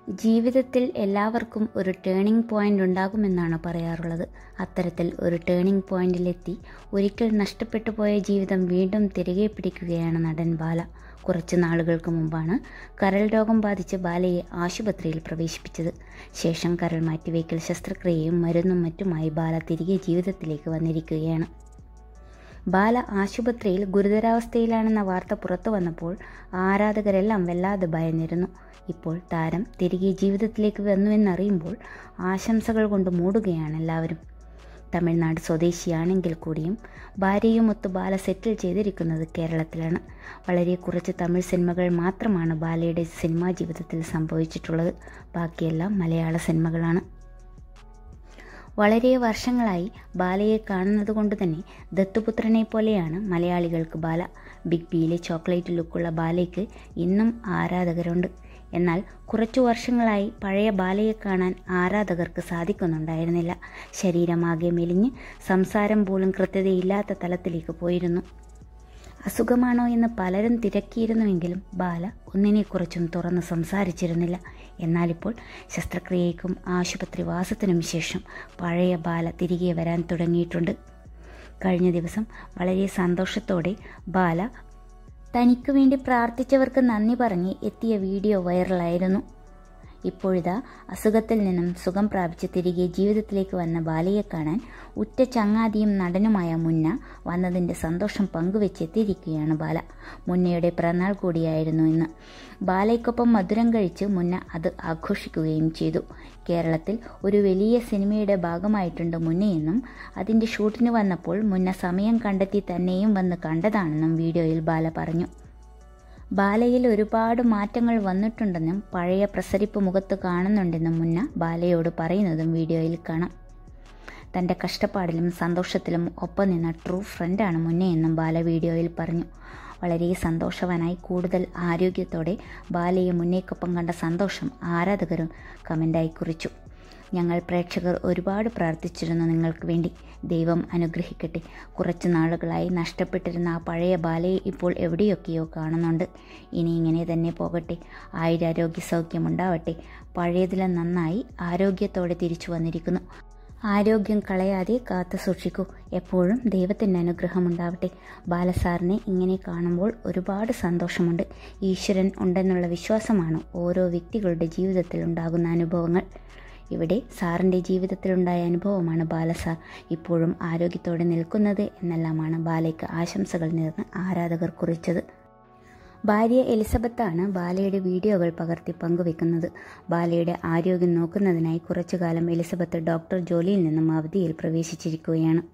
ജീവിതത്തിൽ എല്ലാവർക്കും ഒരു ടേണിംഗ് പോയിന്റ് ഉണ്ടാകുമെന്നാണ് പറയാറുള്ളത് അത്തരത്തിൽ ഒരു ടേണിംഗ് പോയിന്റിലെത്തി ഒരിക്കൽ നഷ്ടപ്പെട്ടു പോയ ജീവിതം വീണ്ടും തിരികെ പിടിക്കുകയാണ് നടൻ ബാല കുറച്ച് നാളുകൾക്ക് മുമ്പാണ് കരൾ രോഗം ബാധിച്ച് ബാലയെ ആശുപത്രിയിൽ പ്രവേശിപ്പിച്ചത് ശേഷം കരൾ മാറ്റിവയ്ക്കൽ ശസ്ത്രക്രിയയും മരുന്നും മറ്റുമായി ബാല തിരികെ ജീവിതത്തിലേക്ക് വന്നിരിക്കുകയാണ് ബാല ആശുപത്രിയിൽ ഗുരുതരാവസ്ഥയിലാണെന്ന വാർത്ത പുറത്തു വന്നപ്പോൾ ആരാധകരെല്ലാം വല്ലാതെ ഭയന്നിരുന്നു ഇപ്പോൾ താരം തിരികെ ജീവിതത്തിലേക്ക് വന്നുവെന്നറിയുമ്പോൾ ആശംസകൾ കൊണ്ട് മൂടുകയാണ് എല്ലാവരും തമിഴ്നാട് സ്വദേശിയാണെങ്കിൽ കൂടിയും ഭാര്യയുമൊത്ത് ബാല സെറ്റിൽ ചെയ്തിരിക്കുന്നത് കേരളത്തിലാണ് വളരെ കുറച്ച് തമിഴ് സിനിമകൾ മാത്രമാണ് ബാലയുടെ സിനിമാ ജീവിതത്തിൽ സംഭവിച്ചിട്ടുള്ളത് ബാക്കിയെല്ലാം മലയാള സിനിമകളാണ് വളരെ വർഷങ്ങളായി ബാലയെ കാണുന്നത് കൊണ്ട് തന്നെ ദത്തുപുത്രനെ പോലെയാണ് മലയാളികൾക്ക് ബാല ബിഗ് ബിയിലെ ചോക്ലേറ്റ് ലുക്കുള്ള ബാലയ്ക്ക് ഇന്നും ആരാധകരുണ്ട് എന്നാൽ കുറച്ചു വർഷങ്ങളായി പഴയ ബാലയെ കാണാൻ ആരാധകർക്ക് സാധിക്കുന്നുണ്ടായിരുന്നില്ല ശരീരമാകെ മെലിഞ്ഞ് സംസാരം പോലും കൃത്യതയില്ലാത്ത തലത്തിലേക്ക് പോയിരുന്നു അസുഖമാണോ എന്ന് പലരും തിരക്കിയിരുന്നുവെങ്കിലും ബാല ഒന്നിനെക്കുറിച്ചും തുറന്ന് സംസാരിച്ചിരുന്നില്ല എന്നാലിപ്പോൾ ശസ്ത്രക്രിയയ്ക്കും ആശുപത്രി വാസത്തിനും ശേഷം പഴയ ബാല തിരികെ വരാൻ തുടങ്ങിയിട്ടുണ്ട് കഴിഞ്ഞ ദിവസം വളരെ സന്തോഷത്തോടെ ബാല തനിക്ക് വേണ്ടി പ്രാർത്ഥിച്ചവർക്ക് നന്ദി പറഞ്ഞ് എത്തിയ വീഡിയോ വൈറലായിരുന്നു ഇപ്പോഴിതാ അസുഖത്തിൽ നിന്നും സുഖം പ്രാപിച്ച് തിരികെ ജീവിതത്തിലേക്ക് വന്ന ബാലയെ കാണാൻ ഉറ്റ ചങ്ങാതിയും നടനുമായ മുന്ന വന്നതിൻ്റെ സന്തോഷം പങ്കുവെച്ചെത്തിയിരിക്കുകയാണ് ബാല മുന്നയുടെ പിറന്നാൾ കൂടിയായിരുന്നു ഇന്ന് ബാലയ്ക്കൊപ്പം മധുരം കഴിച്ച് മുന്ന അത് ആഘോഷിക്കുകയും ചെയ്തു കേരളത്തിൽ ഒരു വലിയ സിനിമയുടെ ഭാഗമായിട്ടുണ്ട് മുന്നയെന്നും അതിൻ്റെ ഷൂട്ടിന് വന്നപ്പോൾ മുന്ന സമയം കണ്ടെത്തി തന്നെയും വന്ന് കണ്ടതാണെന്നും വീഡിയോയിൽ ബാല പറഞ്ഞു ബാലയിൽ ഒരുപാട് മാറ്റങ്ങൾ വന്നിട്ടുണ്ടെന്നും പഴയ പ്രസരിപ്പ് മുഖത്ത് കാണുന്നുണ്ടെന്നും മുന്ന ബാലയോട് പറയുന്നതും വീഡിയോയിൽ കാണാം തൻ്റെ കഷ്ടപ്പാടിലും സന്തോഷത്തിലും ഒപ്പം നിന്ന ട്രൂ ഫ്രണ്ടാണ് മുന്നയെന്നും ബാല വീഡിയോയിൽ പറഞ്ഞു വളരെ സന്തോഷവാനായി കൂടുതൽ ആരോഗ്യത്തോടെ ബാലയെ മുന്നേക്കൊപ്പം കണ്ട സന്തോഷം ആരാധകരും കമൻ്റായി കുറിച്ചു ഞങ്ങൾ പ്രേക്ഷകർ ഒരുപാട് പ്രാർത്ഥിച്ചിരുന്നു നിങ്ങൾക്ക് വേണ്ടി ദൈവം അനുഗ്രഹിക്കട്ടെ കുറച്ച് നാളുകളായി നഷ്ടപ്പെട്ടിരുന്ന ആ പഴയ ബാലയെ ഇപ്പോൾ എവിടെയൊക്കെയോ കാണുന്നുണ്ട് ഇനി ഇങ്ങനെ തന്നെ പോകട്ടെ ആയുരാരോഗ്യ സൗഖ്യമുണ്ടാവട്ടെ പഴയതിലും നന്നായി ആരോഗ്യത്തോടെ തിരിച്ചു വന്നിരിക്കുന്നു ആരോഗ്യം കളയാതെ കാത്തു സൂക്ഷിക്കൂ എപ്പോഴും ദൈവത്തിൻ്റെ അനുഗ്രഹം ഉണ്ടാവട്ടെ ബാലസാറിനെ ഇങ്ങനെ കാണുമ്പോൾ ഒരുപാട് സന്തോഷമുണ്ട് ഈശ്വരൻ ഉണ്ടെന്നുള്ള വിശ്വാസമാണ് ഓരോ വ്യക്തികളുടെ ജീവിതത്തിൽ ഉണ്ടാകുന്ന അനുഭവങ്ങൾ ഇവിടെ സാറിൻ്റെ ജീവിതത്തിലുണ്ടായ അനുഭവമാണ് ബാലസാർ ഇപ്പോഴും ആരോഗ്യത്തോടെ നിൽക്കുന്നത് എന്നെല്ലാമാണ് ബാലയ്ക്ക് ആശംസകൾ നേർന്ന് ആരാധകർ കുറിച്ചത് ഭാര്യ എലിസബത്താണ് ബാലയുടെ വീഡിയോകൾ പകർത്തി പങ്കുവെക്കുന്നത് ബാലയുടെ ആരോഗ്യം നോക്കുന്നതിനായി കുറച്ചുകാലം എലിസബത്ത് ഡോക്ടർ ജോലിയിൽ നിന്നും അവധിയിൽ പ്രവേശിച്ചിരിക്കുകയാണ്